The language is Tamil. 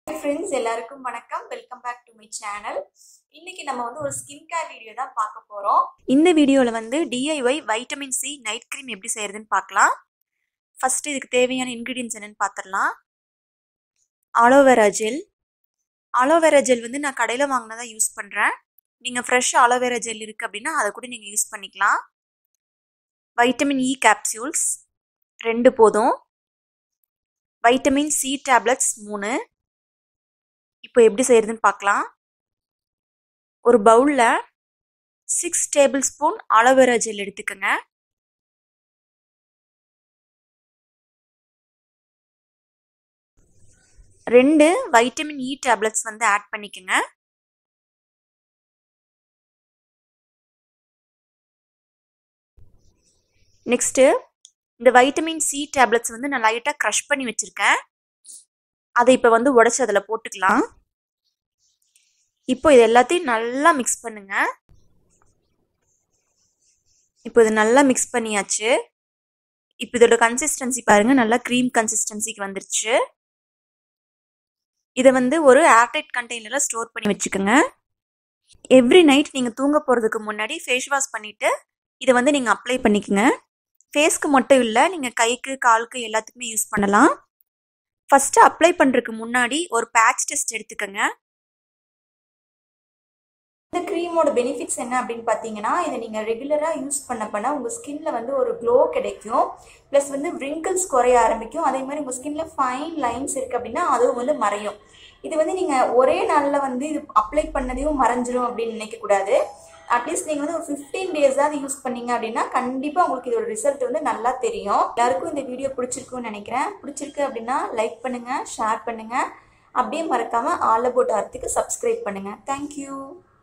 ஃப்ரெண்ட்ஸ் எல்லாருக்கும் வணக்கம் welcome back to my channel இன்னைக்கு நம்ம வந்து ஒரு ஸ்கின் கேர் வீடியோ தான் பார்க்க போறோம் இந்த வீடியோவில் வந்து DIY vitamin C night cream எப்படி செய்யறதுன்னு பார்க்கலாம் ஃபர்ஸ்ட் இதுக்கு தேவையான இன்க்ரீடியன்ஸ் என்னன்னு பார்த்துடலாம் ஆலோவேரா ஜெல் ஆலோவேரா ஜெல் வந்து நான் கடையில் வாங்கினதா யூஸ் பண்ணுறேன் நீங்கள் ஃப்ரெஷ் ஆலோவேரா ஜெல் இருக்குது அப்படின்னா அதை கூட நீங்கள் யூஸ் பண்ணிக்கலாம் வைட்டமின் இ கேப்சியூல்ஸ் ரெண்டு போதும் வைட்டமின் சி டேப்லெட்ஸ் மூணு இப்போ எப்படி செய்யறதுன்னு பார்க்கலாம் ஒரு பவுலில் six tablespoon aloe vera gel எடுத்துக்கோங்க ரெண்டு வைட்டமின் இ டேப்லெட்ஸ் வந்து ஆட் பண்ணிக்கோங்க நெக்ஸ்ட்டு இந்த வைட்டமின் சி டேப்லெட்ஸ் வந்து நான் லைட்டாக க்ரஷ் பண்ணி வச்சுருக்கேன் அதை இப்போ வந்து உடச்சி அதில் போட்டுக்கலாம் இப்போ இது எல்லாத்தையும் நல்லா மிக்ஸ் பண்ணுங்க இப்போ இது நல்லா மிக்ஸ் பண்ணியாச்சு இப்போ இதோட கன்சிஸ்டன்சி பாருங்க நல்லா க்ரீம் கன்சிஸ்டன்சிக்கு வந்துருச்சு இதை வந்து ஒரு ஏர்டைட் கண்டெய்னரில் ஸ்டோர் பண்ணி வச்சுக்கோங்க எவ்ரி நைட் நீங்கள் தூங்க போகிறதுக்கு முன்னாடி ஃபேஸ் வாஷ் பண்ணிவிட்டு இதை வந்து நீங்கள் அப்ளை பண்ணிக்கோங்க ஃபேஸ்க்கு மட்டும் இல்லை நீங்கள் கைக்கு காலுக்கு எல்லாத்துக்குமே யூஸ் பண்ணலாம் ஃபஸ்ட்டு அப்ளை பண்ணுறதுக்கு முன்னாடி ஒரு பேட்ச் டெஸ்ட் எடுத்துக்கோங்க இந்த க்ரீமோட பெனிஃபிட்ஸ் என்ன அப்படின்னு பார்த்தீங்கன்னா இதை நீங்கள் ரெகுலராக யூஸ் பண்ண பண்ண உங்கள் ஸ்கின்ல வந்து ஒரு க்ளோ கிடைக்கும் ப்ளஸ் வந்து ரிங்கிள்ஸ் குறைய ஆரம்பிக்கும் அதே மாதிரி உங்கள் ஸ்கின்ல ஃபைன் லைன்ஸ் இருக்குது அப்படின்னா அதுவும் வந்து மறையும் இது வந்து நீங்கள் ஒரே நாளில் வந்து இது அப்ளை பண்ணதையும் மறைஞ்சிரும் அப்படின்னு நினைக்கக்கூடாது அட்லீஸ்ட் நீங்கள் வந்து ஒரு ஃபிஃப்டீன் டேஸாவது யூஸ் பண்ணீங்க அப்படின்னா கண்டிப்பாக உங்களுக்கு இதோட ரிசல்ட் வந்து நல்லா தெரியும் எல்லாருக்கும் இந்த வீடியோ பிடிச்சிருக்குன்னு நினைக்கிறேன் பிடிச்சிருக்கு அப்படின்னா லைக் பண்ணுங்கள் ஷேர் பண்ணுங்கள் அப்படியே மறக்காமல் ஆல் அபவுட் ஆர்த்துக்கு சப்ஸ்கிரைப் பண்ணுங்கள் தேங்க்யூ